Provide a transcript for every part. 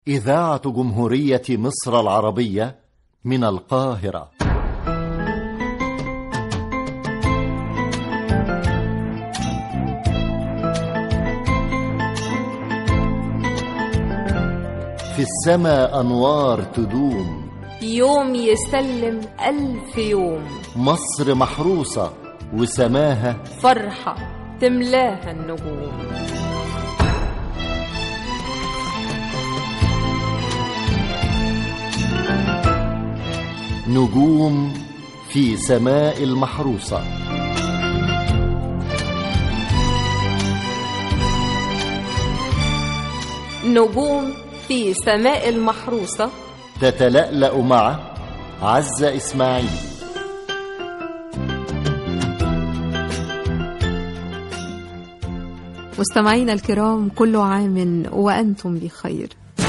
إذاعة جمهورية مصر العربية من القاهرة في السماء أنوار تدوم يوم يسلم ألف يوم مصر محروسة وسماها فرحة تملاها النجوم نجوم في سماء المحروسة نجوم في سماء المحروسة تتلألأ مع عزة إسماعيل مستمعينا الكرام كل عام وأنتم بخير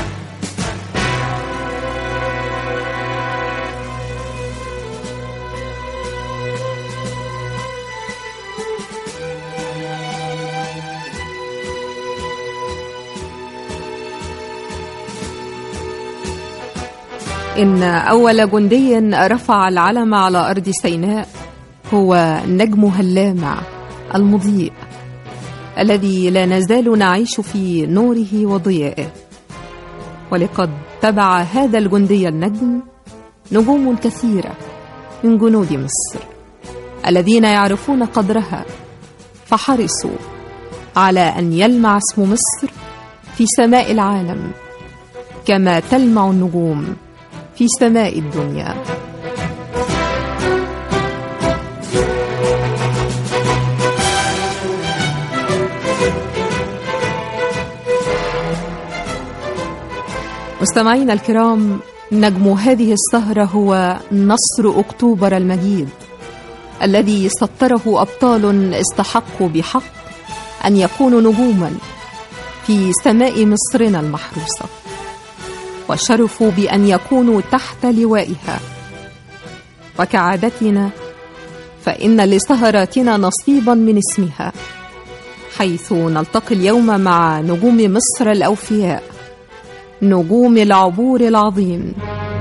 إن أول جندي رفع العلم على أرض سيناء هو نجمها اللامع المضيء الذي لا نزال نعيش في نوره وضيائه ولقد تبع هذا الجندي النجم نجوم كثيرة من جنود مصر الذين يعرفون قدرها فحرصوا على أن يلمع اسم مصر في سماء العالم كما تلمع النجوم في سماء الدنيا مستمعينا الكرام نجم هذه السهرة هو نصر أكتوبر المجيد الذي سطره أبطال استحقوا بحق أن يكونوا نجوما في سماء مصرنا المحروسة وشرفوا بأن يكونوا تحت لوائها وكعادتنا فإن لسهراتنا نصيبا من اسمها حيث نلتقي اليوم مع نجوم مصر الأوفياء نجوم العبور العظيم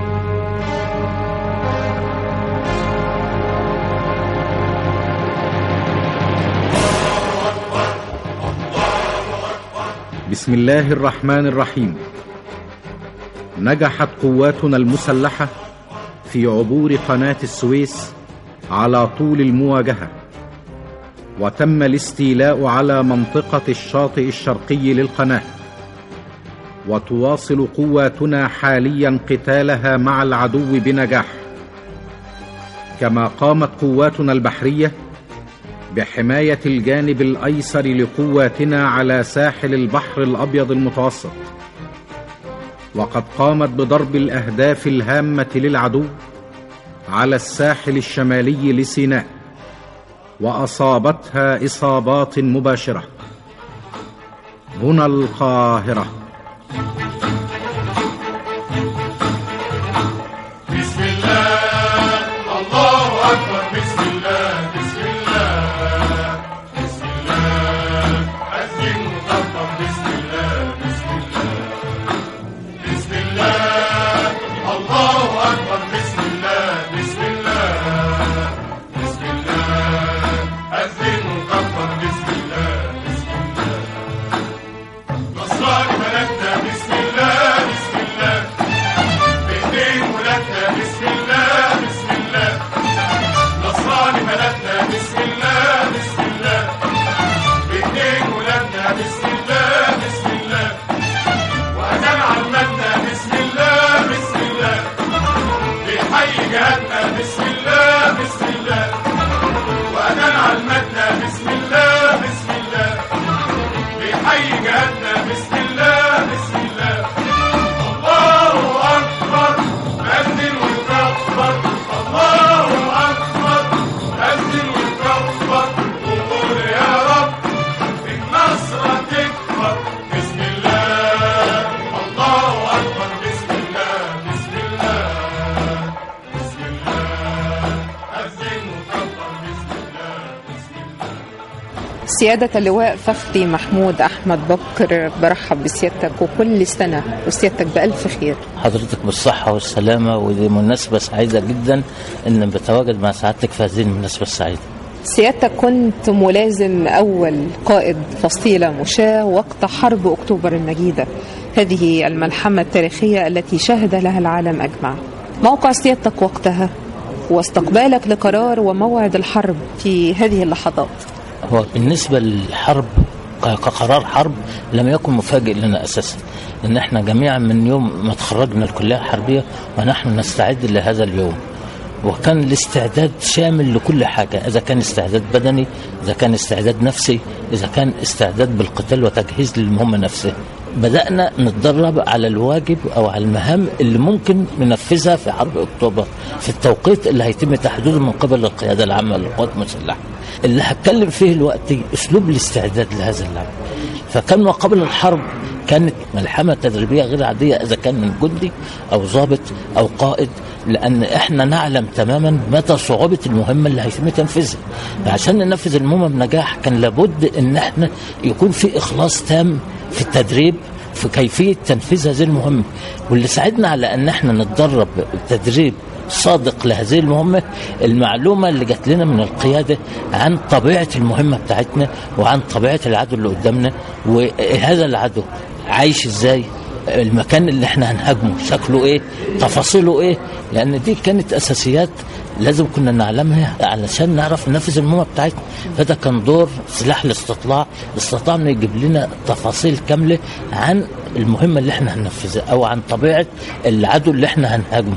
بسم الله الرحمن الرحيم نجحت قواتنا المسلحة في عبور قناة السويس على طول المواجهة وتم الاستيلاء على منطقة الشاطئ الشرقي للقناة وتواصل قواتنا حاليا قتالها مع العدو بنجاح كما قامت قواتنا البحرية بحماية الجانب الأيسر لقواتنا على ساحل البحر الأبيض المتوسط وقد قامت بضرب الأهداف الهامة للعدو على الساحل الشمالي لسيناء وأصابتها إصابات مباشرة هنا القاهرة بسم الله الله أكبر بسم الله بسم الله بسم الله أذن وكبر بسم الله بسم الله بسم الله الله أكبر بسم الله بسم الله بسم الله أذن وكبر بسم الله بسم الله نصران ملكنا بسم الله بسم الله بإيدين ولادنا بسم الله بسم الله نصراني بلدنا بسم الله بسم الله بإيدين ولادنا بسم الله بسم الله وأذان عمتنا بسم الله بسم الله بيحيي جهاتنا بسم الله بسم الله وأذان عمتنا بسم الله بسم الله بيحيي جهاتنا بسم الله بسم الله الله أكبر أذن وكبر الله أكبر أذن وكبر وقول يا رب النصر تكبر بسم الله الله أكبر بسم الله بسم الله بسم الله أذن وكبر بسم الله بسم الله سيادة اللواء فخري محمود أحمد بكر برحب بسيادتك وكل سنة وسيادتك بألف خير حضرتك بالصحة والسلامة ودي مناسبة سعيدة جدا إن بتواجد مع سعادتك في هذه المناسبة السعيدة سيادتك كنت ملازم أول قائد فصيلة مشاة وقت حرب أكتوبر المجيدة هذه الملحمة التاريخية التي شهد لها العالم أجمع موقع سيادتك وقتها واستقبالك لقرار وموعد الحرب في هذه اللحظات هو بالنسبة للحرب ك- كقرار حرب لم يكن مفاجئ لنا أساسا لأن احنا جميعا من يوم ما تخرجنا الكلية الحربية ونحن نستعد لهذا اليوم وكان الاستعداد شامل لكل حاجة إذا كان استعداد بدني إذا كان استعداد نفسي إذا كان استعداد بالقتال وتجهيز للمهمة نفسها بدأنا نتدرب على الواجب أو على المهام اللي ممكن ننفذها في حرب أكتوبر في التوقيت اللي هيتم تحديده من قبل القيادة العامة للقوات المسلحة اللي هتكلم فيه الوقت أسلوب الاستعداد لهذا العمل فكان ما قبل الحرب كانت ملحمة تدريبية غير عادية إذا كان من جندي أو ضابط أو قائد لأن إحنا نعلم تماما متى صعوبة المهمة اللي هيتم تنفيذها عشان ننفذ المهمة بنجاح كان لابد إن إحنا يكون في إخلاص تام في التدريب في كيفية تنفيذ هذه المهمة واللي ساعدنا على أن إحنا نتدرب تدريب صادق لهذه المهمة المعلومة اللي جات لنا من القيادة عن طبيعة المهمة بتاعتنا وعن طبيعة العدو اللي قدامنا وهذا العدو عايش ازاي المكان اللي احنا هنهاجمه شكله ايه تفاصيله ايه لان دي كانت اساسيات لازم كنا نعلمها علشان نعرف ننفذ المهمه بتاعتنا فده كان دور سلاح الاستطلاع استطاع انه يجيب لنا تفاصيل كامله عن المهمه اللي احنا هننفذها او عن طبيعه العدو اللي احنا هنهاجمه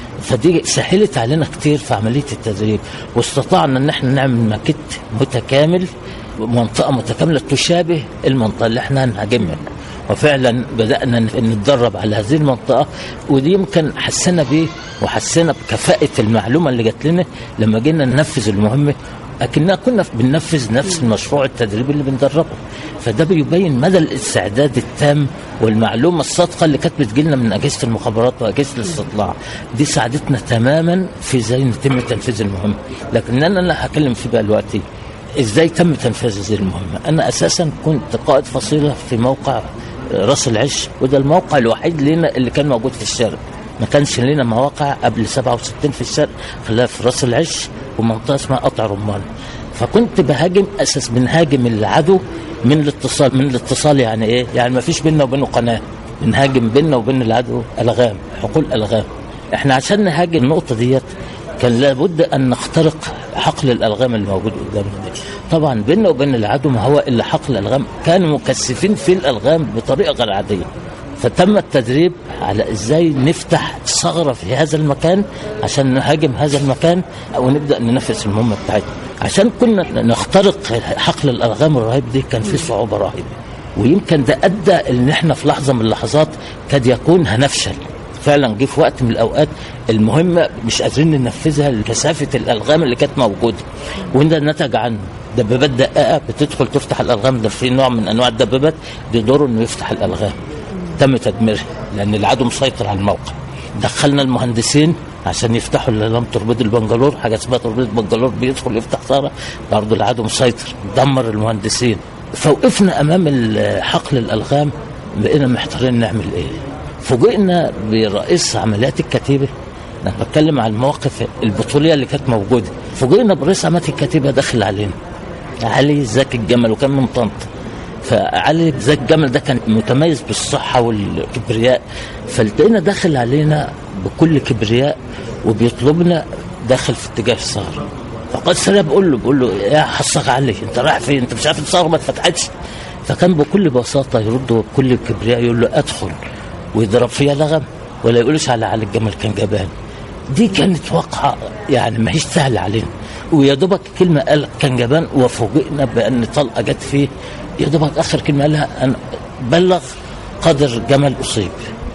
فدي سهلت علينا كتير في عمليه التدريب واستطعنا ان احنا نعمل ماكيت متكامل منطقه متكامله تشابه المنطقه اللي احنا هنهاجمها وفعلا بدانا نتدرب على هذه المنطقه ودي يمكن حسنا بيه وحسنا بكفاءه المعلومه اللي جات لنا لما جينا ننفذ المهمه لكننا كنا بننفذ نفس المشروع التدريبي اللي بندربه فده بيبين مدى الاستعداد التام والمعلومه الصادقه اللي كانت بتجيلنا من اجهزه المخابرات واجهزه الاستطلاع دي ساعدتنا تماما في ازاي يتم تنفيذ المهمه لكن انا اللي هكلم فيه بقى دلوقتي ازاي تم تنفيذ هذه المهمه انا اساسا كنت قائد فصيله في موقع راس العش وده الموقع الوحيد لنا اللي كان موجود في الشرق ما كانش لنا مواقع قبل 67 في الشرق خلاها في راس العش ومنطقه اسمها قطع رمان فكنت بهاجم اساس بنهاجم العدو من الاتصال من الاتصال يعني ايه يعني ما فيش بيننا وبينه قناه بنهاجم بيننا وبين العدو الغام حقول الغام احنا عشان نهاجم النقطه ديت كان لابد ان نخترق حقل الالغام اللي موجود قدامنا دي طبعا بيننا وبين العدو ما هو الا حقل الالغام كانوا مكثفين في الالغام بطريقه غير عاديه فتم التدريب على ازاي نفتح ثغره في هذا المكان عشان نهاجم هذا المكان ونبدا ننفذ المهمه بتاعتنا عشان كنا نخترق حقل الالغام الرهيب دي كان في صعوبه رهيبه ويمكن ده ادى ان احنا في لحظه من اللحظات قد يكون هنفشل فعلا جه في وقت من الاوقات المهمه مش قادرين ننفذها لكثافه الالغام اللي كانت موجوده وده نتج عن دبابات دقيقه بتدخل تفتح الالغام ده في نوع من انواع الدبابات بدوره انه يفتح الالغام تم تدميرها لان العدو مسيطر على الموقع دخلنا المهندسين عشان يفتحوا الالغام تربيط البنجلور حاجه اسمها تربيط البنجلور بيدخل يفتح ثغره برضه العدو مسيطر دمر المهندسين فوقفنا امام حقل الالغام بقينا محتارين نعمل ايه فوجئنا برئيس عمليات الكتيبه انا بتكلم على المواقف البطوليه اللي كانت موجوده فوجئنا برئيس عمليات الكتيبه داخل علينا علي زكي الجمل وكان من طنطا فعلي زكي الجمل ده كان متميز بالصحه والكبرياء فلقينا داخل علينا بكل كبرياء وبيطلبنا داخل في اتجاه الثغره فقد سريع بقول له بقول له يا حصك علي انت رايح فين انت مش عارف الثغره ما اتفتحتش فكان بكل بساطه يرد بكل كبرياء يقول له ادخل ويضرب فيها لغم ولا يقولش على علي الجمل كان جبان دي كانت واقعة يعني ما هيش سهلة علينا ويا دوبك كلمة قال كان جبان وفوجئنا بأن طلقة جت فيه يا دوبك آخر كلمة قالها أن بلغ قدر جمل أصيب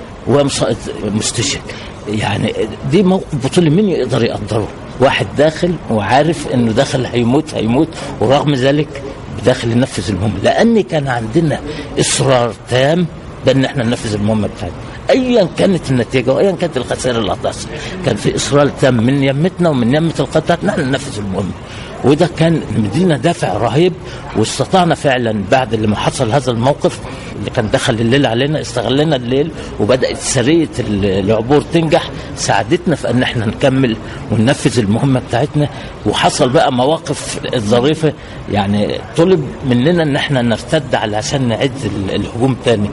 ومستشهد يعني دي موقف بطولي مين يقدر يقدره واحد داخل وعارف انه داخل هيموت هيموت ورغم ذلك داخل ينفذ المهمة لأن كان عندنا إصرار تام بان احنا ننفذ المهمه بتاعتنا ايا كانت النتيجه وايا كانت الخسائر اللي هتحصل كان في اصرار تام من يمتنا ومن يمه القطاع نحن ننفذ المهمه وده كان مدينا دافع رهيب واستطعنا فعلا بعد لما حصل هذا الموقف اللي كان دخل الليل علينا استغلنا الليل وبدات سريه العبور تنجح ساعدتنا في ان احنا نكمل وننفذ المهمه بتاعتنا وحصل بقى مواقف ظريفه يعني طلب مننا ان احنا نرتد علشان نعد ال- الهجوم تاني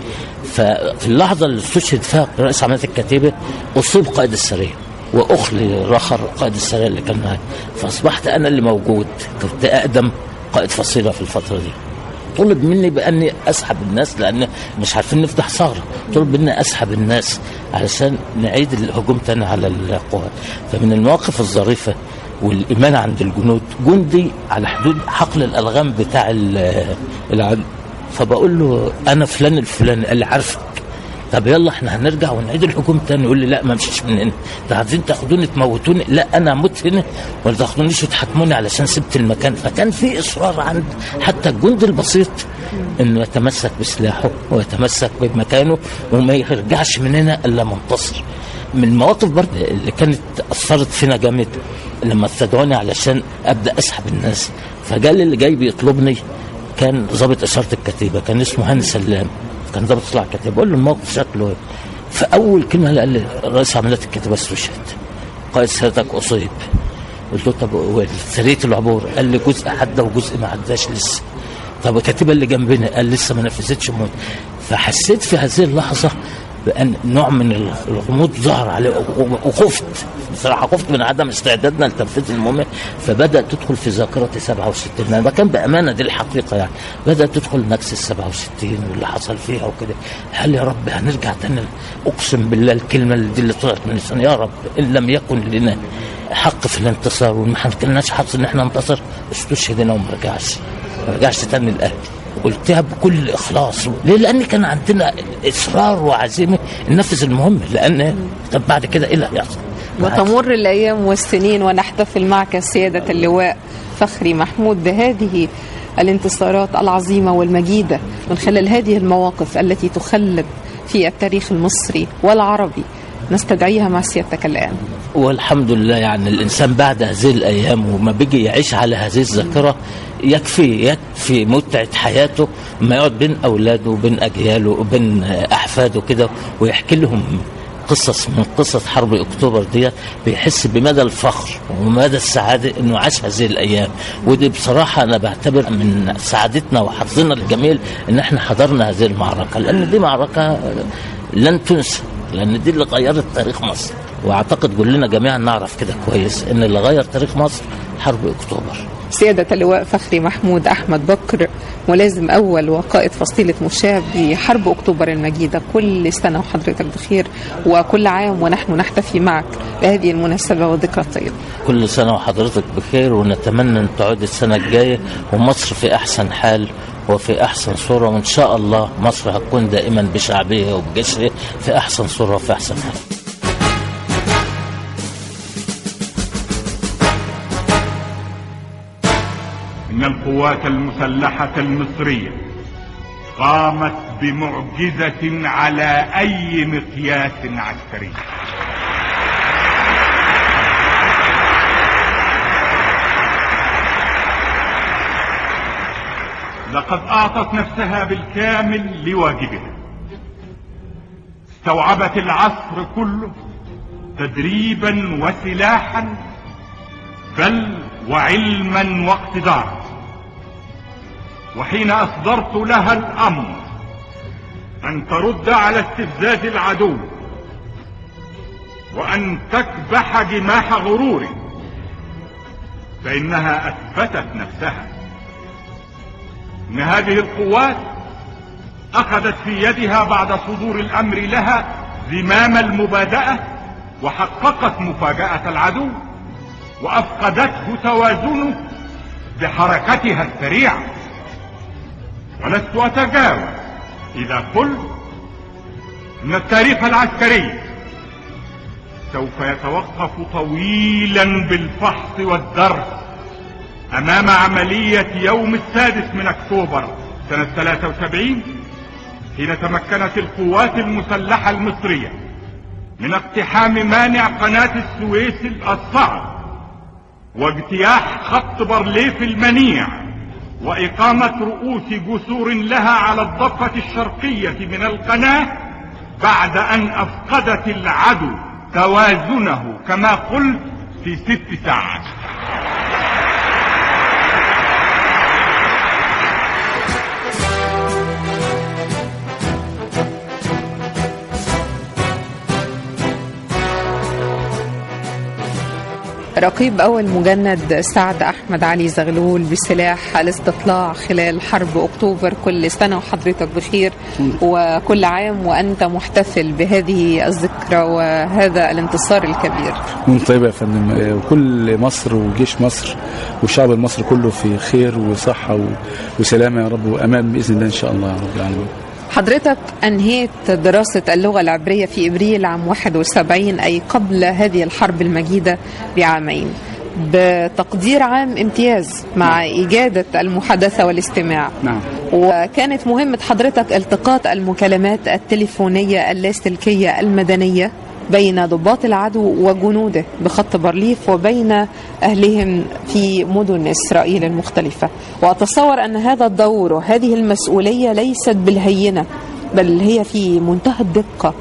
ففي اللحظه اللي استشهد فيها رئيس عمليات الكتيبه اصيب قائد السريه واخلي رخر قائد السريه اللي كان معايا فاصبحت انا اللي موجود كنت اقدم قائد فصيله في الفتره دي طلب مني باني اسحب الناس لان مش عارفين نفتح ثغره طلب مني اسحب الناس علشان نعيد الهجوم تاني على القوات فمن المواقف الظريفه والايمان عند الجنود جندي على حدود حقل الالغام بتاع ال- العدو فبقول له انا فلان الفلاني قال لي عارفك طب يلا احنا هنرجع ونعيد الحكم تاني يقول لي لا ما امشيش من هنا انتوا عايزين تاخدوني تموتوني لا انا اموت هنا ولا تاخدونيش وتحاكموني علشان سبت المكان فكان في اصرار عند حتى الجندي البسيط انه يتمسك بسلاحه ويتمسك بمكانه وما يرجعش من هنا الا منتصر من المواقف برضه اللي كانت اثرت فينا جامد لما استدعوني علشان ابدا اسحب الناس فجال اللي جاي بيطلبني كان ضابط اشاره الكتيبه كان اسمه هاني سلام كان ضابط طلع كتيبه بقول له الموقف شكله ايه فاول كلمه قال لي رئيس عمليات الكتيبه استشهد قائد سيادتك اصيب قلت له طب سريه العبور قال لي جزء عدى وجزء ما عداش لسه طب الكتيبه اللي جنبنا قال لسه ما نفذتش موت فحسيت في هذه اللحظه بان نوع من الغموض ظهر عليه وخفت بصراحه خفت من عدم استعدادنا لتنفيذ المهمه فبدات تدخل في ذاكرتي 67 انا كان بامانه دي الحقيقه يعني بدات تدخل نكس ال 67 واللي حصل فيها وكده هل يا رب هنرجع تاني اقسم بالله الكلمه اللي دي اللي طلعت من لساني يا رب ان لم يكن لنا حق في الانتصار وما كناش حظ ان احنا ننتصر استشهد هنا وما رجعش ما رجعش تاني الاهلي قلتها بكل اخلاص ليه لان كان عندنا اصرار وعزيمه ننفذ المهمه لان طب بعد كده ايه اللي هيحصل وتمر الأيام والسنين ونحتفل معك سيادة اللواء فخري محمود بهذه الانتصارات العظيمة والمجيدة من خلال هذه المواقف التي تخلد في التاريخ المصري والعربي نستدعيها مع سيادتك الآن والحمد لله يعني الانسان بعد هذه الايام وما بيجي يعيش على هذه الذاكره يكفي يكفي متعه حياته ما يقعد بين اولاده وبين اجياله وبين احفاده كده ويحكي لهم قصص من قصص حرب اكتوبر ديت بيحس بمدى الفخر ومدى السعاده انه عاش هذه الايام ودي بصراحه انا بعتبر من سعادتنا وحظنا الجميل ان احنا حضرنا هذه المعركه لان دي معركه لن تنسى لان دي اللي غيرت تاريخ مصر واعتقد كلنا جميعا نعرف كده كويس ان اللي غير تاريخ مصر حرب اكتوبر سيادة اللواء فخري محمود أحمد بكر ملازم أول وقائد فصيلة مشاة بحرب أكتوبر المجيدة كل سنة وحضرتك بخير وكل عام ونحن نحتفي معك بهذه المناسبة وذكرى الطيبة كل سنه وحضرتك بخير ونتمنى ان تعود السنه الجايه ومصر في احسن حال وفي احسن صوره وان شاء الله مصر هتكون دائما بشعبها وبجسرها في احسن صوره وفي احسن حال إن القوات المسلحة المصرية قامت بمعجزة على أي مقياس عسكري لقد أعطت نفسها بالكامل لواجبها استوعبت العصر كله تدريبا وسلاحا بل وعلما واقتدارا وحين اصدرت لها الامر ان ترد على استفزاز العدو وان تكبح جماح غروره فانها اثبتت نفسها ان هذه القوات اخذت في يدها بعد صدور الامر لها زمام المبادئه وحققت مفاجاه العدو وافقدته توازنه بحركتها السريعه ولست اتجاوز اذا قلت ان التاريخ العسكري سوف يتوقف طويلا بالفحص والدرس امام عمليه يوم السادس من اكتوبر سنه 73 حين تمكنت القوات المسلحة المصرية من اقتحام مانع قناة السويس الصعب واجتياح خط برليف المنيع وإقامة رؤوس جسور لها على الضفة الشرقية من القناة بعد أن أفقدت العدو توازنه كما قلت في ست ساعات رقيب أول مجند سعد أحمد علي زغلول بسلاح الاستطلاع خلال حرب أكتوبر كل سنة وحضرتك بخير وكل عام وأنت محتفل بهذه الذكرى وهذا الانتصار الكبير يوم طيب يا فندم وكل مصر وجيش مصر والشعب المصري كله في خير وصحة وسلامة يا رب وأمان بإذن الله إن شاء الله يا رب العالمين حضرتك أنهيت دراسة اللغة العبرية في إبريل عام 71 أي قبل هذه الحرب المجيدة بعامين بتقدير عام امتياز مع إجادة المحادثة والاستماع نعم وكانت مهمة حضرتك التقاط المكالمات التليفونية اللاسلكية المدنية بين ضباط العدو وجنوده بخط بارليف وبين أهلهم في مدن إسرائيل المختلفة وأتصور أن هذا الدور وهذه المسؤولية ليست بالهينة بل هي في منتهى الدقة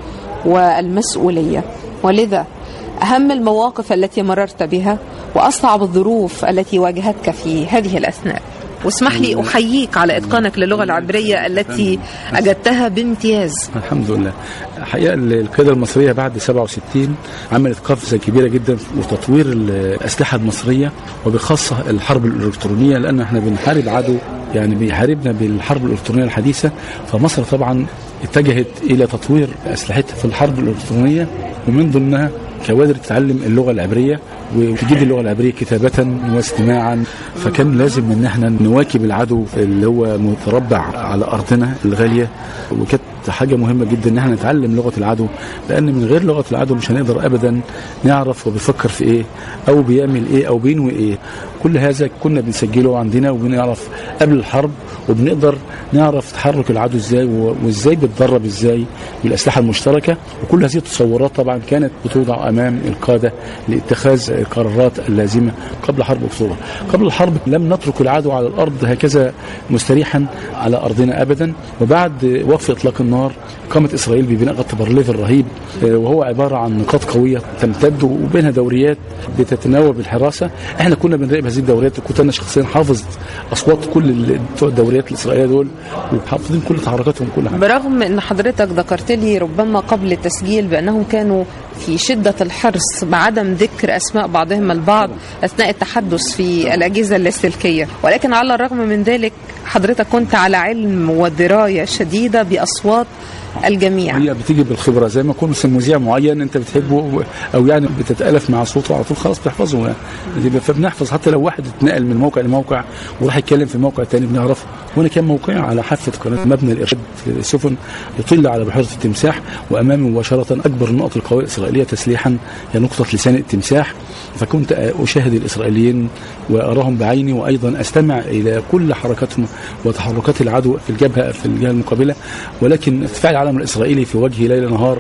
والمسؤولية ولذا أهم المواقف التي مررت بها وأصعب الظروف التي واجهتك في هذه الأثناء واسمح لي أحييك على إتقانك للغة العبرية التي أجدتها بامتياز الحمد لله الحقيقة القيادة المصرية بعد 67 عملت قفزة كبيرة جدا وتطوير الأسلحة المصرية وبخاصة الحرب الإلكترونية لأن احنا بنحارب عدو يعني بيحاربنا بالحرب الإلكترونية الحديثة فمصر طبعا اتجهت إلى تطوير أسلحتها في الحرب الإلكترونية ومن ضمنها كوادر تتعلم اللغة العبرية وتجيد اللغة العبرية كتابة واستماعا فكان لازم ان احنا نواكب العدو اللي هو متربع على ارضنا الغالية وكانت حاجة مهمة جدا ان احنا نتعلم لغة العدو لان من غير لغة العدو مش هنقدر ابدا نعرف هو بيفكر في ايه او بيعمل ايه او بينوي ايه كل هذا كنا بنسجله عندنا وبنعرف قبل الحرب وبنقدر نعرف تحرك العدو ازاي وازاي بيتدرب ازاي بالاسلحه المشتركه وكل هذه التصورات طبعا كانت بتوضع امام القاده لاتخاذ القرارات اللازمه قبل حرب اكتوبر. قبل الحرب لم نترك العدو على الارض هكذا مستريحا على ارضنا ابدا وبعد وقف اطلاق النار قامت اسرائيل ببناء خط بارليف الرهيب وهو عباره عن نقاط قويه تمتد وبينها دوريات بتتناوب الحراسه احنا كنا بنراقب هذه الدوريات وكنت انا شخصيا حافظ اصوات كل بتوع الدوريات الاسرائيليه دول وحافظين كل تحركاتهم كل حاجه برغم ان حضرتك ذكرت لي ربما قبل التسجيل بانهم كانوا في شده الحرص بعدم ذكر اسماء بعضهم البعض اثناء التحدث في الاجهزه اللاسلكيه ولكن على الرغم من ذلك حضرتك كنت على علم ودرايه شديده باصوات الجميع هي بتيجي بالخبره زي ما يكون مثلا مذيع معين انت بتحبه او يعني بتتالف مع صوته على طول خلاص بتحفظه يعني فبنحفظ حتى لو واحد اتنقل من موقع لموقع وراح يتكلم في موقع تاني بنعرفه وانا كان موقعي على حافه قناه مبنى الارشاد للسفن يطل على بحيره التمساح وامامي مباشره اكبر نقط القوات الاسرائيليه تسليحا هي نقطه لسان التمساح فكنت اشاهد الاسرائيليين واراهم بعيني وايضا استمع الى كل حركاتهم وتحركات العدو في الجبهه في الجهه المقابله ولكن ارتفاع العلم الاسرائيلي في وجهي ليل نهار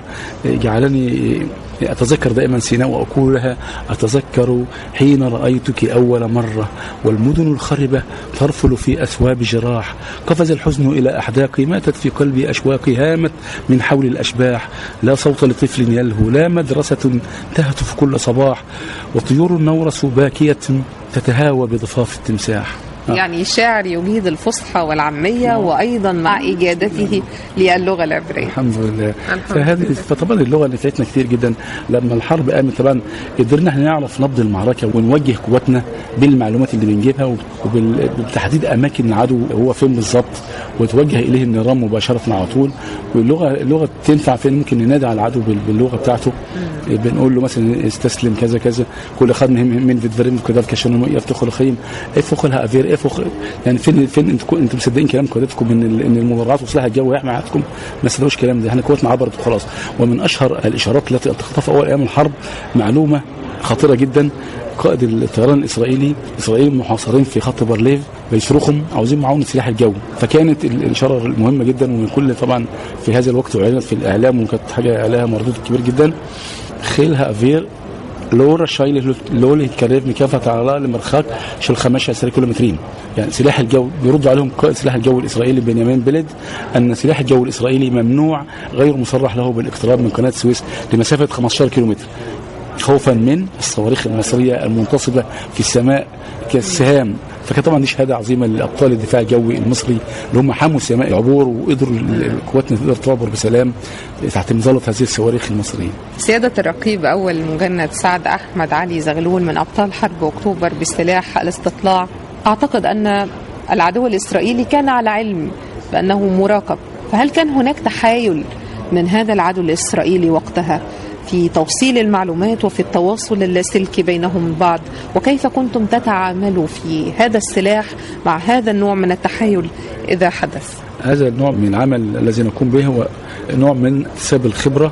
جعلني أتذكر دائما سيناء وأقول لها أتذكر حين رأيتك أول مرة والمدن الخربة ترفل في أثواب جراح قفز الحزن إلى أحداقي ماتت في قلبي أشواقي هامت من حول الأشباح لا صوت لطفل يلهو لا مدرسة تهتف كل صباح وطيور النورس باكية تتهاوى بضفاف التمساح يعني شاعر يجيد الفصحى والعامية وأيضا مع إجادته للغة العبرية الحمد لله فهذه فطبعا اللغة نفعتنا كتير جدا لما الحرب قامت طبعا قدرنا احنا نعرف نبض المعركة ونوجه قواتنا بالمعلومات اللي بنجيبها وبالتحديد أماكن العدو هو فين بالظبط وتوجه إليه النيران مباشرة على طول واللغة اللغة تنفع فين ممكن ننادي على العدو باللغة بتاعته بنقول له مثلا استسلم كذا كذا كل خد من من فيدفرين كده كشان يفتخر خيم افخ لها افير افخ يعني فين فين انتوا انتوا مصدقين كلام قيادتكم ان ان المدرعات وسلاح الجو يحمي حياتكم ما صدقوش الكلام ده احنا قواتنا عبرت وخلاص ومن اشهر الاشارات التي التقطتها في اول ايام الحرب معلومه خطيره جدا قائد الطيران الاسرائيلي اسرائيل محاصرين في خط بارليف بيصرخهم عاوزين معاونه سلاح الجو فكانت ال- الاشاره المهمه جدا وكل طبعا في هذا الوقت اعلنت في الاعلام وكانت حاجه لها مردود كبير جدا خيلها افير לא רשאי לא להתקרב מקו התעלה למרחק של 15 קילומטרים. يعني سلاح الجو بيرد عليهم قائد سلاح الجو الاسرائيلي بنيامين بلد ان سلاح الجو الاسرائيلي ممنوع غير مصرح له بالاقتراب من قناه السويس لمسافه 15 كيلومتر. خوفا من الصواريخ المصريه المنتصبه في السماء كالسهام فكانت طبعا دي شهاده عظيمه لابطال الدفاع الجوي المصري اللي هم حموا السماء العبور وقدروا ال- ال- قواتنا تقدر تعبر بسلام تحت مظله هذه الصواريخ المصريه. سيادة الرقيب أول مجند سعد أحمد علي زغلول من أبطال حرب أكتوبر بسلاح الاستطلاع أعتقد أن العدو الإسرائيلي كان على علم بأنه مراقب فهل كان هناك تحايل من هذا العدو الإسرائيلي وقتها في توصيل المعلومات وفي التواصل اللاسلكي بينهم البعض وكيف كنتم تتعاملوا في هذا السلاح مع هذا النوع من التحايل إذا حدث هذا النوع من العمل الذي نقوم به هو نوع من اكتساب الخبرة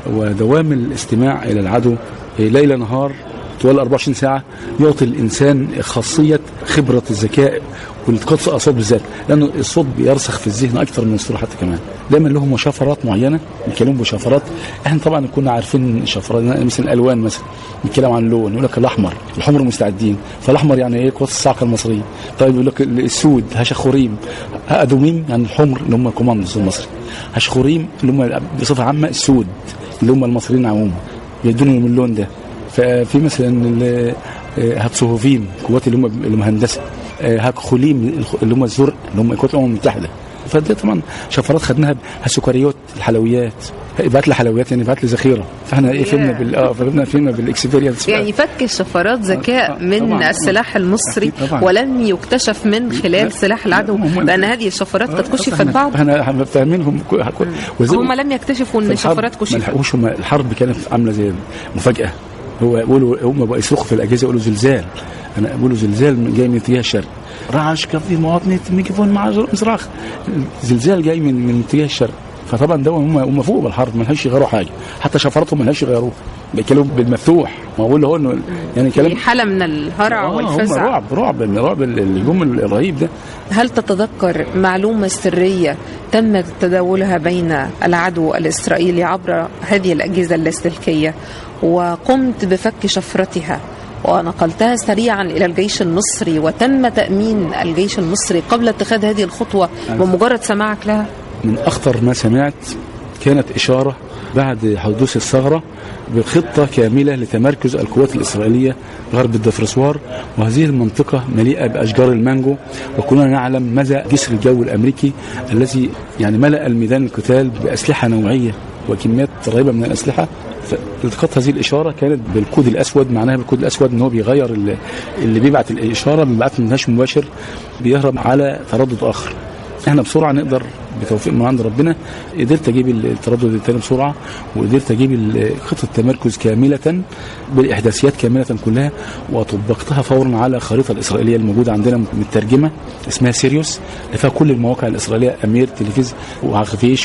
ودوام الاستماع إلى العدو ليل نهار طوال 24 ساعة يعطي الإنسان خاصية خبرة الذكاء والتقاط الأصوات بالذات لأنه الصوت بيرسخ في الذهن أكثر من الصورة حتى كمان دايما لهم مشافرات معينة بيتكلموا بشفرات احنا طبعا كنا عارفين الشفرات مثل الألوان مثلا بيتكلم عن اللون يقول لك الأحمر الحمر مستعدين فالأحمر يعني إيه قوات الصاعقة المصرية طيب يقول لك السود هشخوريم أدوميم يعني الحمر اللي هم الكوماندوز المصري هشخوريم اللي هم بصفة عامة السود اللي هم المصريين عموما بيدوني من اللون ده ففي مثلا ال- آه، هاتسوهوفيم قوات اللي هم المهندسه آه، هاكخوليم اللي هم الزرق اللي هم قوات الامم المتحده فده طبعا شفرات خدناها السكريات الحلويات ابعت لي حلويات يعني ابعت لي ذخيره فاحنا ايه فهمنا بال اه فهمنا فهمنا بالاكسبيرينس يعني فك الشفرات ذكاء آه، من طبعاً. السلاح المصري أكيد طبعاً. ولم يكتشف من خلال سلاح العدو هم- لان هذه الشفرات قد كشفت احنا بعد احنا إحنا فاهمينهم كو- كو- وزي- هم لم يكتشفوا ان في الحرب الشفرات ما كشفت لحقوش هم الحرب كانت عامله زي مفاجاه هو يقولوا هم بقوا يصرخوا في الاجهزه يقولوا زلزال انا بقولوا زلزال من- جاي من اتجاه الشرق رعش كان في مواطنه ميكروفون مع صراخ زلزال جاي من من اتجاه الشرق فطبعا ده هم هم فوق بالحرب ما لهاش يغيروا حاجه حتى شفراتهم ما لهاش يغيروها بيتكلموا بالمفتوح ما بقول له انه يعني كلام في حاله من الهرع آه، هم والفزع رعب رعب رعب الهجوم الرهيب ده هل تتذكر معلومه سريه تم تداولها بين العدو الاسرائيلي عبر هذه الاجهزه اللاسلكيه وقمت بفك شفرتها ونقلتها سريعا الى الجيش المصري وتم تامين الجيش المصري قبل اتخاذ هذه الخطوه بمجرد سماعك لها من اخطر ما سمعت كانت اشاره بعد حدوث الثغره بخطه كامله لتمركز القوات الاسرائيليه غرب الدفرسوار وهذه المنطقه مليئه باشجار المانجو وكلنا نعلم مدى جسر الجو الامريكي الذي يعني ملا الميدان القتال باسلحه نوعيه وكميات رهيبه من الاسلحه فالتقاط هذه الاشاره كانت بالكود الاسود معناها بالكود الاسود ان هو بيغير ال- اللي بيبعت الاشاره بيبعت منهاش مباشر بيهرب على تردد اخر احنا بسرعه نقدر بتوفيق من عند ربنا قدرت اجيب التردد الثاني بسرعه وقدرت اجيب ال- خطه تمركز كامله بالاحداثيات كامله كلها وطبقتها فورا على الخريطه الاسرائيليه الموجوده عندنا مترجمه اسمها سيريوس اللي فيها كل المواقع الاسرائيليه امير تلفزيون وعخفيش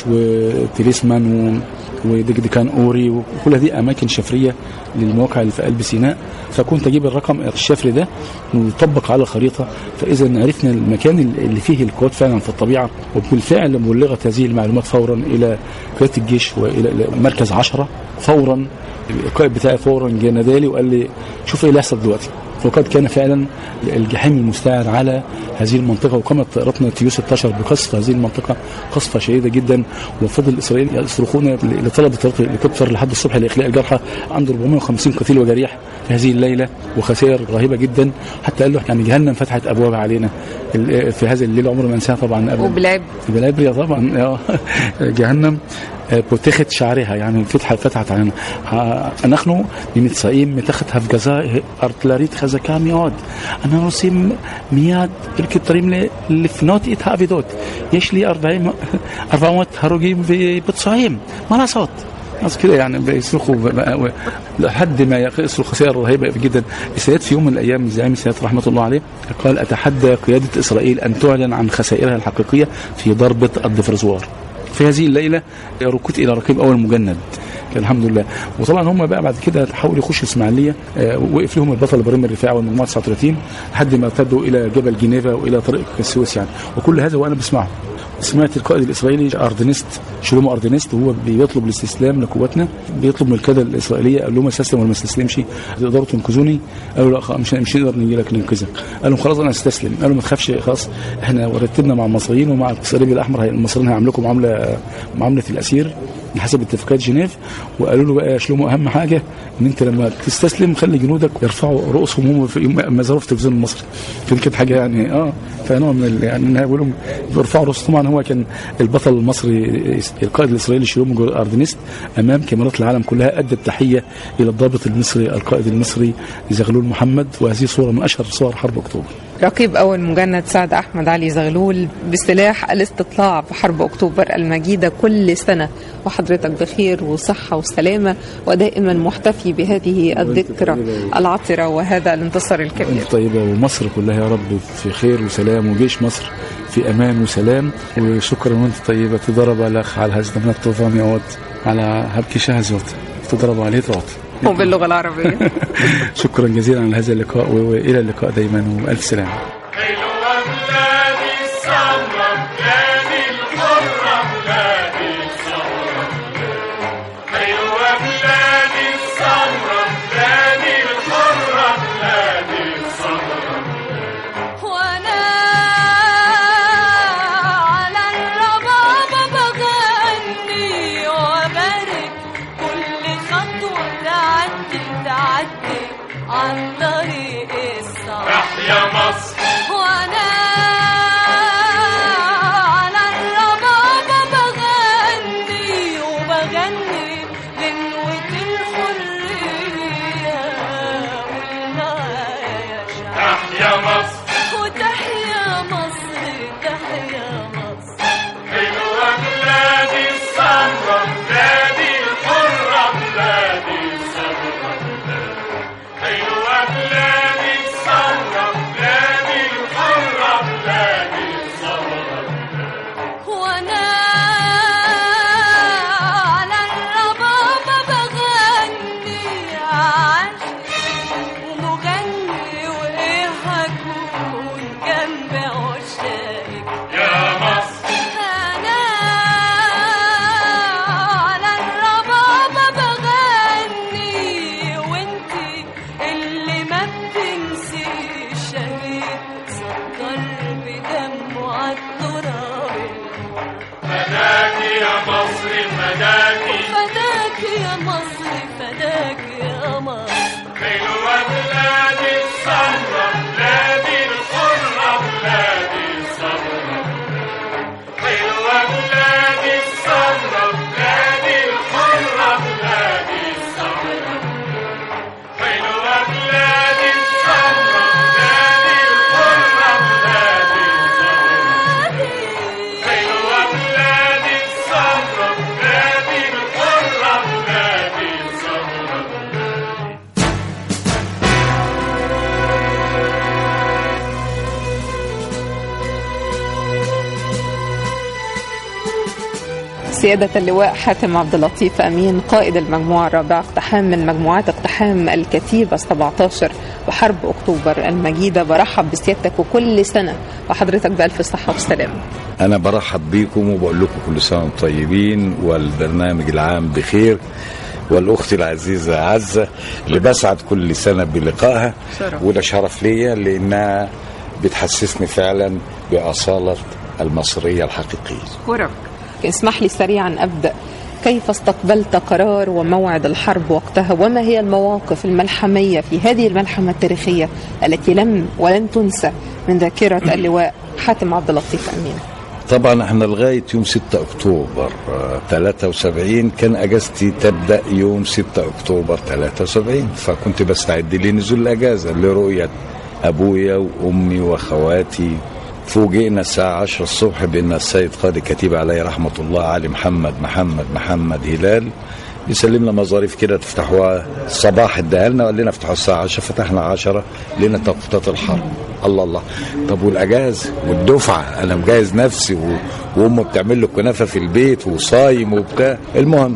وتليسمان و ودكدكان اوري وكل هذه اماكن شفريه للمواقع اللي في قلب سيناء فكنت اجيب الرقم الشفري ده ويطبق على الخريطه فاذا عرفنا المكان اللي فيه القوات فعلا في الطبيعه وبالفعل بلغت هذه المعلومات فورا الى قياده الجيش والى إلى مركز عشرة فورا القائد بتاعي فورا جه نادالي وقال لي شوف ايه اللي هيحصل دلوقتي وقد كان فعلا الجحيم المستعر على هذه المنطقه وقامت طائرتنا تيو 16 بقصف هذه المنطقه قصفه شديده جدا وفضل اسرائيل يصرخون لطلب طائره الهليكوبتر لحد الصبح لاخلاء الجرحى عنده 450 قتيل وجريح في هذه الليله وخسائر رهيبه جدا حتى قال له يعني جهنم فتحت ابوابها علينا ال- في هذه الليله عمر ما انساها طبعا ابدا وبلعب بلابريا طبعا آه. جهنم آه، פותחת שעריה, يعني فتحت فتحت עלינו. ה- אנחנו נמצאים מתחת הפגזה ארטילרית חזקה מאוד. אנחנו רוצים מיד הליקופטרים ל- לפנות את האבדות. יש לי 40, 400 הרוגים ופצועים, מה לעשות? אז كده يعني بيصرخوا بقى- و- لحد ما يصرخ خسائر رهيبه جدا السيد في يوم من الايام الزعيم السيد رحمه الله عليه قال اتحدى قياده اسرائيل ان تعلن عن خسائرها الحقيقيه في ضربه الدفرزوار في هذه الليله ركبت الى ركيب اول مجند كان الحمد لله وطبعا هم بقى بعد كده حاولوا يخشوا اسماعيليه آه، وقف لهم البطل ابراهيم الرفاعي والمجموعه 39 لحد ما ارتدوا الى جبل جنيفا والى طريق السويس يعني وكل هذا وانا بسمعه سمعت القائد الاسرائيلي اردنست شلومو اردنست وهو بيطلب الاستسلام لقواتنا بيطلب من القياده الاسرائيليه قال لهم استسلم ولا ما استسلمش تقدروا تنقذوني قالوا لا خلاص مش مش نقدر نجي لك ننقذك قال لهم خلاص انا استسلم قالوا ما تخافش خلاص احنا ورتبنا مع المصريين ومع الصليب الاحمر هي- المصريين هيعاملوكم معامله معامله الاسير حسب اتفاقات جنيف وقالوا له بقى يا شلومو اهم حاجه ان انت لما تستسلم خلي جنودك يرفعوا رؤوسهم هم في ما ظهروا في التلفزيون المصري كان كانت حاجه يعني اه فنوع من ال- يعني إنها بيقول لهم بيرفعوا رؤوسهم طبعا هو كان البطل المصري القائد الاسرائيلي شلومو اردنست امام كاميرات العالم كلها ادى التحيه الى الضابط المصري القائد المصري زغلول محمد وهذه صوره من اشهر صور حرب اكتوبر رقيب أول مجند سعد أحمد علي زغلول بسلاح الاستطلاع في حرب أكتوبر المجيدة كل سنة وحضرتك بخير وصحة وسلامة ودائما محتفي بهذه الذكرى العطرة وهذا الانتصار الكبير انت طيبه ومصر كلها يا رب في خير وسلام وجيش مصر في امان وسلام وشكرا وانت طيبه تضرب الاخ على هذا من الطوفان يعود على هبكي شهزوت تضرب عليه تعود وباللغة العربية شكرا جزيلا على هذا اللقاء والى اللقاء دائما والف سلامه حلوة بلادي السمرة بلادي الحرة بلادي السمرة حلوة بلادي السمرة بلادي الحرة بلادي السمرة وانا على الربابة بغني وبارك كل خطوة تعدي تعدي عن طريق الصعب تحيا مصر وانا على الربابة بغني وبغني غنوة الحرية والمعايا شعب تحيا مصر وتحيا مصر تحيا مصر حلوة بلادي السمرة بلادي الحرة بلادي السمرة حلوة بلادي السمرة بلادي الحرة بلادي السمرة وانا على الربابة بغني عاشق ومغني وايه هكون جنب عشاقك يا مصر انا على الربابة بغني وانتي اللي ما بتنسيش شهيد سكر بدمه عالتراب فداكي يا مصر فداكي فداك يا مصر فداك يا مصر حلوة بلادي السمرة بلادي الحرة بلادي السمرة حلوة بلادي السمرة بلادي الحرة بلادي السمرة حلوة بلادي السمرة بلادي الحرة بلادي السمرة حلوة بلادي السمرة بلادي الحرة بلادي السمرة سيادة اللواء حاتم عبد اللطيف أمين قائد المجموعة الرابعة اقتحام من مجموعات اقتحام الكتيبة 17 بحرب أكتوبر المجيدة برحب بسيادتك وكل سنة وحضرتك بألف صحة وسلامة أنا برحب بيكم وبقول لكم كل سنة وانتم طيبين والبرنامج العام بخير والأخت العزيزة عزة اللي بسعد كل سنة بلقائها شرف. وده شرف ليا لأنها بتحسسني فعلا بأصالة المصرية الحقيقية ورب اسمح لي سريعا أبدأ كيف استقبلت قرار وموعد الحرب وقتها وما هي المواقف الملحمية في هذه الملحمة التاريخية التي لم ولن تنسى من ذاكرة اللواء حاتم عبد اللطيف أمين طبعا احنا لغاية يوم 6 أكتوبر آه، 73 كان أجازتي تبدأ يوم 6 أكتوبر 73 فكنت بستعد لنزول الأجازة لرؤية أبويا وأمي وأخواتي فوجئنا الساعة 10 الصبح بأن السيد قائد الكتيبة عليه رحمة الله علي محمد محمد محمد هلال يسلمنا مظاريف كده تفتحوها الصباح اداها لنا وقال لنا افتحوا الساعة 10 فتحنا 10 لنا توقيتات الحرب الله الله طب والاجاز والدفعه انا مجهز نفسي و... وامه بتعمل له كنافه في البيت وصايم وبتاع المهم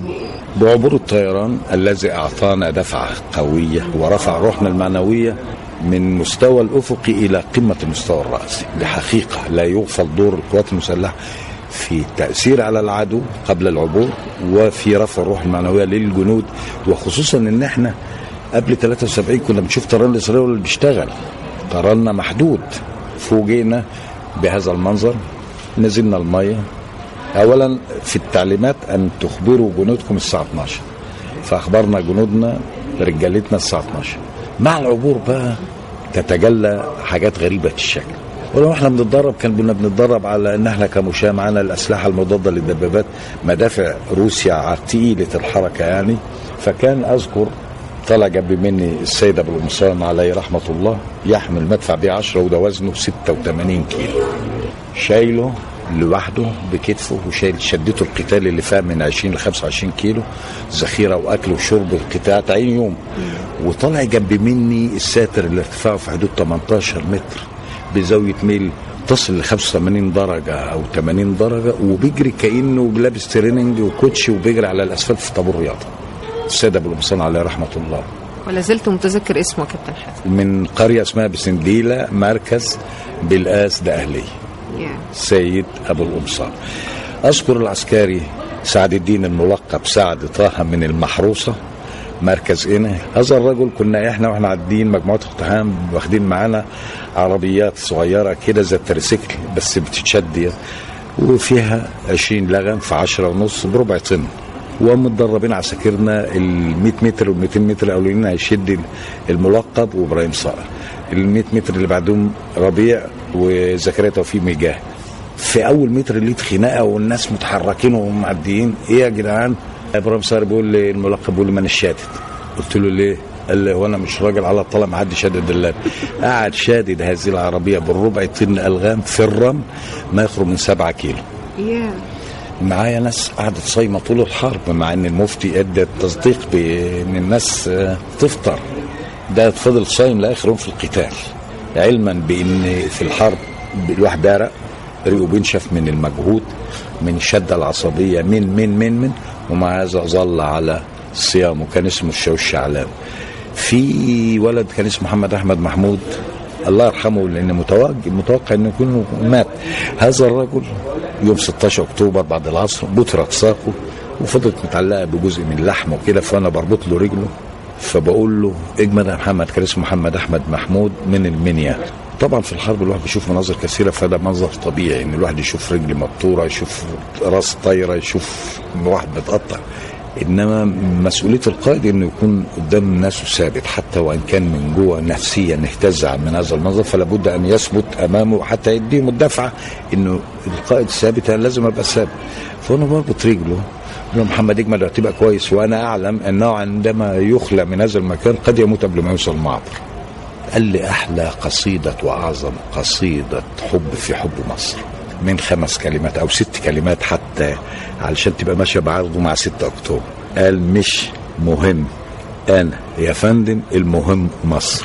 بعبور الطيران الذي أعطانا دفعة قوية ورفع روحنا المعنوية من مستوى الأفقي إلى قمة المستوى الرأسي بحقيقة لا يغفل دور القوات المسلحة في التأثير على العدو قبل العبور وفي رفع الروح المعنوية للجنود وخصوصا ان احنا قبل 73 كنا بنشوف طيران الإسرائيلي اللي بيشتغل طيراننا محدود فوجئنا بهذا المنظر نزلنا المية اولا في التعليمات ان تخبروا جنودكم الساعة 12 فاخبرنا جنودنا رجالتنا الساعة 12 مع العبور بقى تتجلى حاجات غريبة الشكل ولو احنا بنتدرب كان كنا بنتدرب على ان احنا كمشاة معانا الاسلحه المضاده للدبابات مدافع روسيا تقيله الحركه يعني فكان اذكر طلع جنب مني السيد ابو المصان عليه رحمه الله يحمل مدفع بيه 10 وده وزنه 86 كيلو شايله لوحده بكتفه وشايل شدته القتال اللي فيها من 20 ل 25 كيلو ذخيره واكل وشرب القتال تعين يوم وطلع جنب مني الساتر اللي ارتفاعه في حدود 18 متر بزاويه ميل تصل ل 85 درجه او 80 درجه وبيجري كانه لابس تريننج وكوتشي وبيجري على الاسفلت في طابور رياضه. السيد ابو المصان عليه رحمه الله. ولا زلت متذكر اسمه يا كابتن حاتم من قريه اسمها بسنديله مركز بالقاس ده اهليه. سيد ابو القمصان. اذكر العسكري سعد الدين الملقب سعد طه من المحروسه مركز هنا هذا الرجل كنا احنا واحنا عادين مجموعه اقتحام واخدين معانا عربيات صغيره كده زي التريسيكل بس بتتشد وفيها 20 لغم في 10 ونص بربع طن ومتدربين عساكرنا ال 100 متر وال 200 متر الاولين هيشد الملقب وابراهيم صقر ال 100 متر اللي بعدهم ربيع وزكريا توفيق مجاهد في اول متر لقيت خناقه والناس متحركين ومعديين ايه يا جدعان ابراهيم صقر بيقول لي الملقب بيقول لي ما انا شادد قلت له ليه قال لي هو انا مش راجل على الطلاق ما حد شادد اللاب قعد شادد هذه العربيه بالربع طن الغام في الرمل ما يخرج من سبعة كيلو معايا ناس قعدت صايمه طول الحرب مع ان المفتي ادى تصديق بان الناس آه، تفطر ده فضل صايم لاخر يوم في القتال علما بان في الحرب الواحد بيعرق ريقه بينشف من المجهود من الشده العصبيه من من من من ومع هذا ظل على صيامه كان اسمه الشاوش علام في ولد كان اسمه محمد احمد محمود الله يرحمه لان متوقع متوقع انه يكون مات هذا الرجل يوم 16 اكتوبر بعد العصر بترت ساقه وفضلت متعلقه بجزء من لحمه كده فانا بربط له رجله فبقول له اجمد يا محمد كان اسمه محمد احمد محمود من المنيا طبعا في الحرب الواحد بيشوف مناظر كثيره فده منظر طبيعي ان الواحد يشوف رجل مبتوره يشوف راس طايره يشوف واحد بيتقطع انما مسؤوليه القائد انه يكون قدام الناس ثابت حتى وان كان من جوه نفسيا اهتز من هذا المنظر فلا بد ان يثبت امامه حتى يديهم الدفعه انه القائد ثابت انا لازم ابقى ثابت فانا بربط رجله قال له محمد اجمل هتبقى كويس وانا اعلم انه عندما يخلى من هذا المكان قد يموت قبل ما يوصل المعبر قال لي احلى قصيده واعظم قصيده حب في حب مصر من خمس كلمات او ست كلمات حتى علشان تبقى ماشيه بعرضه مع 6 اكتوبر قال مش مهم انا يا فندم المهم مصر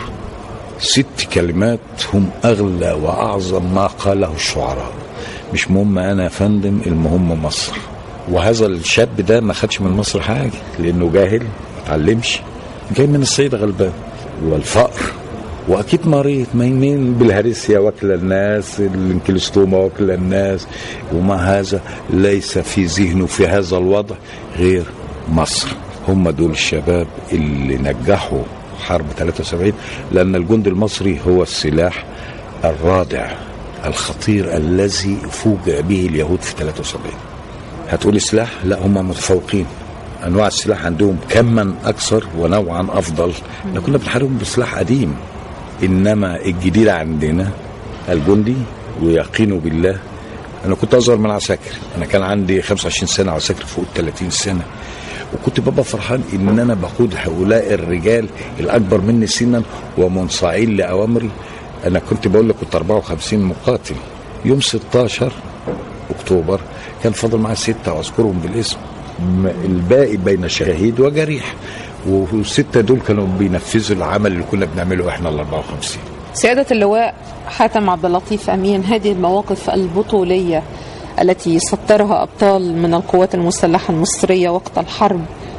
ست كلمات هم اغلى واعظم ما قاله الشعراء مش مهم انا يا فندم المهم مصر وهذا الشاب ده ما خدش من مصر حاجه لانه جاهل ما اتعلمش جاي من السيد غلبان والفقر واكيد مريض مين بالهرسيا واكل الناس الانكلستوما واكل الناس ومع هذا ليس في ذهنه في هذا الوضع غير مصر هم دول الشباب اللي نجحوا حرب 73 لان الجند المصري هو السلاح الرادع الخطير الذي فوجئ به اليهود في 73 هتقولي سلاح لا هم متفوقين انواع السلاح عندهم كما اكثر ونوعا افضل احنا كنا بنحاربهم بسلاح قديم انما الجديد عندنا الجندي ويقينه بالله انا كنت اصغر من عساكر انا كان عندي 25 سنه عساكر فوق 30 سنه وكنت ببقى فرحان ان انا بقود هؤلاء الرجال الاكبر مني سنا ومنصاعين لاوامري انا كنت بقول لك كنت 54 مقاتل يوم 16 اكتوبر كان فاضل معايا سته واذكرهم بالاسم م- الباقي بين شهيد وجريح والسته دول كانوا بينفذوا العمل اللي كنا بنعمله احنا ال 54 سيادة اللواء حاتم عبد اللطيف أمين هذه المواقف البطولية التي سطرها أبطال من القوات المسلحة المصرية وقت الحرب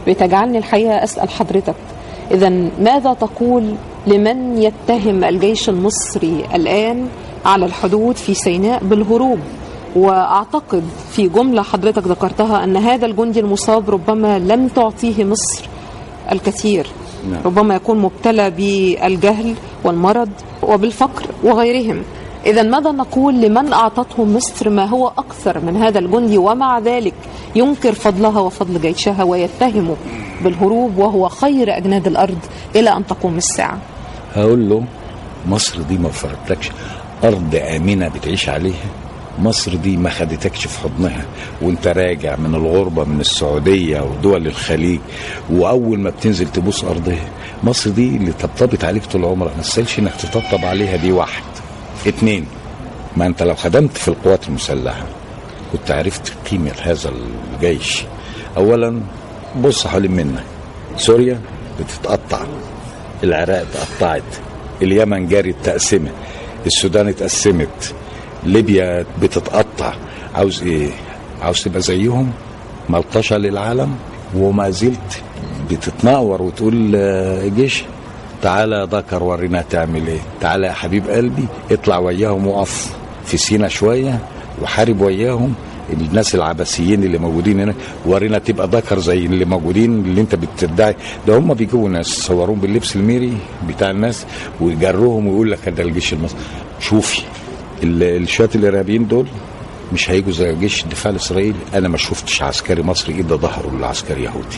بتجعلني الحقيقة أسأل حضرتك إذا ماذا تقول لمن يتهم الجيش المصري الآن على الحدود في سيناء بالهروب وأعتقد في جملة حضرتك ذكرتها أن هذا الجندي المصاب ربما لم تعطيه مصر الكثير نعم. ربما يكون مبتلى بالجهل والمرض وبالفقر وغيرهم إذا ماذا نقول لمن أعطته مصر ما هو أكثر من هذا الجندي ومع ذلك ينكر فضلها وفضل جيشها ويتهمه بالهروب وهو خير أجناد الأرض إلى أن تقوم الساعة هقول له مصر دي ما فرقتكش ارض امنه بتعيش عليها مصر دي ما خدتكش في حضنها وانت راجع من الغربه من السعوديه ودول الخليج واول ما بتنزل تبوس ارضها مصر دي اللي طبطبت عليك طول عمرك ما تسالش انك تطبطب عليها دي واحد اتنين ما انت لو خدمت في القوات المسلحه كنت عرفت قيمه هذا الجيش اولا بص حوالين منك سوريا بتتقطع العراق اتقطعت اليمن جاري تقسمت السودان اتقسمت ليبيا بتتقطع عاوز ايه عاوز تبقى زيهم ملطشة للعالم وما زلت بتتناور وتقول آه، جيش تعالى يا ذكر ورينا تعمل ايه تعالى يا حبيب قلبي اطلع وياهم وقف في سينا شوية وحارب وياهم الناس العباسيين اللي موجودين هنا ورينا تبقى ذكر زي اللي موجودين اللي انت بتدعي ده هم بيجيبوا ناس صوروهم باللبس الميري بتاع الناس ويجروهم ويقول لك ده الجيش المصري شوفي ال- الشوية الارهابيين دول مش هيجوا زي جيش الدفاع الاسرائيلي انا ما شفتش عسكري مصري ادى ظهره لعسكري يهودي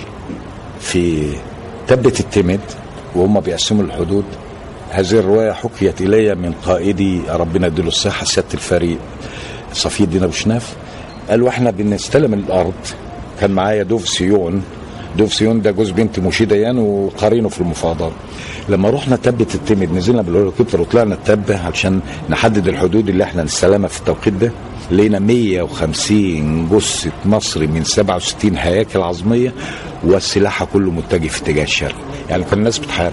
في تبة التمد وهم بيقسموا الحدود هذه الرواية حكيت إلي من قائدي ربنا يديله الصحة سيادة الفريق صفي الدين أبو شناف قال واحنا بنستلم الأرض كان معايا دوف سيون دوف سيون ده جوز بنت مشي ديان وقرينه في المفاوضات لما رحنا تبة التمد نزلنا بالهليكوبتر وطلعنا التبة علشان نحدد الحدود اللي احنا نستلمها في التوقيت ده لقينا 150 جثة مصري من 67 هياكل عظمية والسلاح كله متجه في اتجاه الشرق يعني كان الناس بتحارب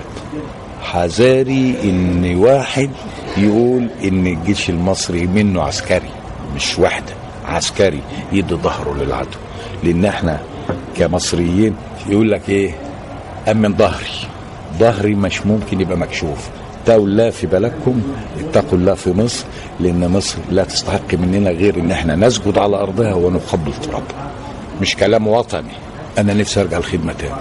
حذاري ان واحد يقول ان الجيش المصري منه عسكري مش وحده عسكري يدي ظهره للعدو لان احنا كمصريين يقول لك ايه امن ظهري ظهري مش ممكن يبقى مكشوف اتقوا الله في بلدكم اتقوا الله في مصر لان مصر لا تستحق مننا غير ان احنا نسجد على ارضها ونقبل ترابها مش كلام وطني انا نفسي ارجع الخدمه تاني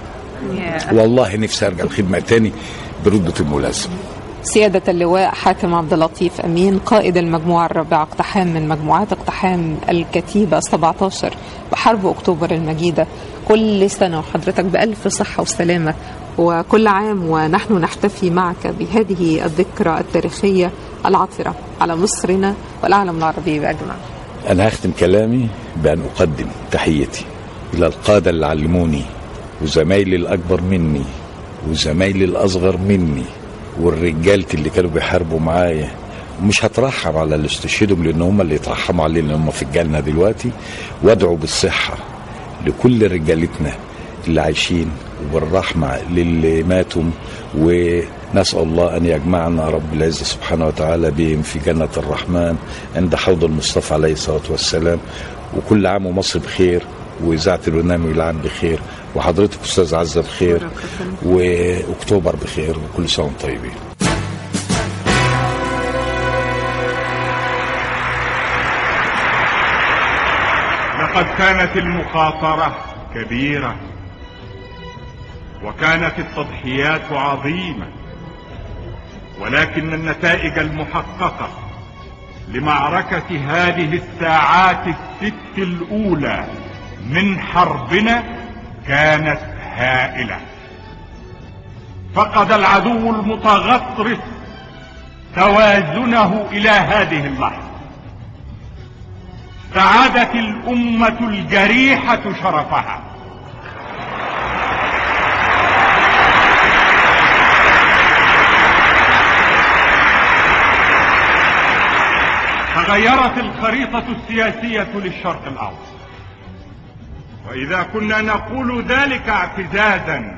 والله نفسي ارجع الخدمه تاني برتبه الملازم سيادة اللواء حاتم عبد اللطيف أمين قائد المجموعة الرابعة اقتحام من مجموعات اقتحام الكتيبة 17 بحرب أكتوبر المجيدة كل سنة وحضرتك بألف صحة وسلامة وكل عام ونحن نحتفي معك بهذه الذكرى التاريخية العطرة على مصرنا والعالم العربي بأجمع أنا هختم كلامي بأن أقدم تحيتي إلى القادة اللي علموني وزمايلي الأكبر مني وزمايلي الأصغر مني والرجالة اللي كانوا بيحاربوا معايا ومش هترحم على اللي استشهدوا لأن هم اللي يترحموا علينا لأن هم في الجنة دلوقتي وادعوا بالصحة لكل رجالتنا اللي عايشين وبالرحمة للي ماتوا ونسأل الله أن يجمعنا رب العزة سبحانه وتعالى بهم في جنة الرحمن عند حوض المصطفى عليه الصلاة والسلام وكل عام ومصر بخير وإذاعة البرنامج العام بخير وحضرتك أستاذ عزة بخير وأكتوبر بخير وكل سنة وانتم طيبين لقد كانت المخاطرة كبيرة وكانت التضحيات عظيمة ولكن النتائج المحققة لمعركة هذه الساعات الست الأولى من حربنا كانت هائلة فقد العدو المتغطرس توازنه إلى هذه اللحظة استعادت الأمة الجريحة شرفها تغيرت الخريطة السياسية للشرق الأوسط وإذا كنا نقول ذلك اعتزازا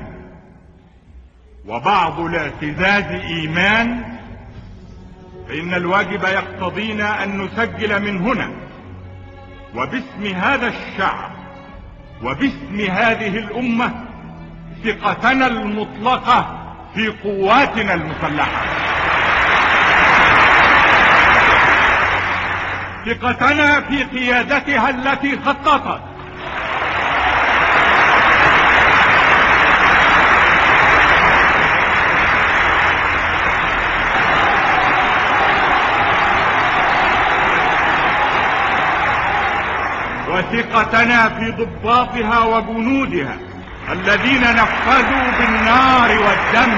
وبعض الاعتزاز إيمان فإن الواجب يقتضينا أن نسجل من هنا وباسم هذا الشعب وباسم هذه الأمة ثقتنا المطلقة في قواتنا المسلحة ثقتنا في قيادتها التي خططت وثقتنا في ضباطها وجنودها الذين نفذوا بالنار والدم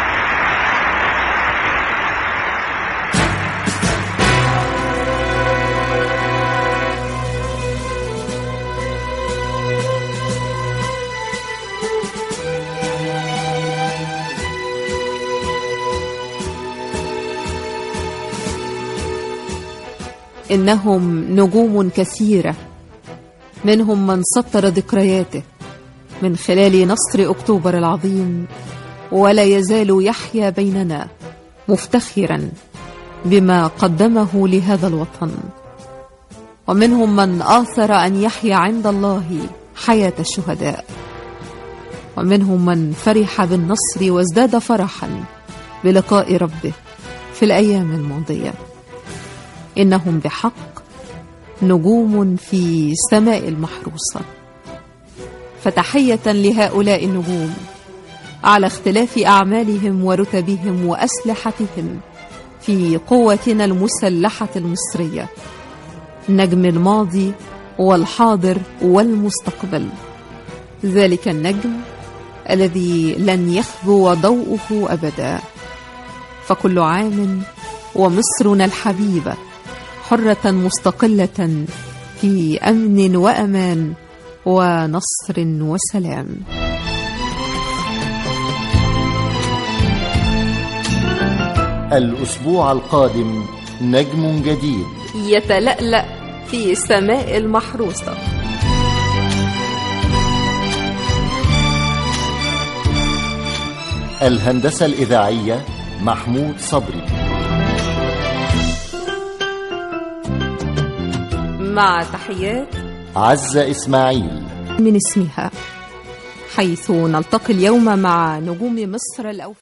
إنهم نجوم كثيرة منهم من سطر ذكرياته من خلال نصر أكتوبر العظيم ولا يزال يحيا بيننا مفتخرا بما قدمه لهذا الوطن ومنهم من آثر أن يحيا عند الله حياة الشهداء ومنهم من فرح بالنصر وازداد فرحا بلقاء ربه في الأيام الماضية إنهم بحق نجوم في سماء المحروسة فتحية لهؤلاء النجوم على اختلاف أعمالهم ورتبهم وأسلحتهم في قوتنا المسلحة المصرية نجم الماضي والحاضر والمستقبل ذلك النجم الذي لن يخبو ضوءه أبدا فكل عام ومصرنا الحبيبه حرة مستقلة في أمن وأمان ونصر وسلام الأسبوع القادم نجم جديد يتلألأ في سماء المحروسة الهندسة الإذاعية محمود صبري مع تحيات عزة إسماعيل من اسمها حيث نلتقي اليوم مع نجوم مصر الأوفى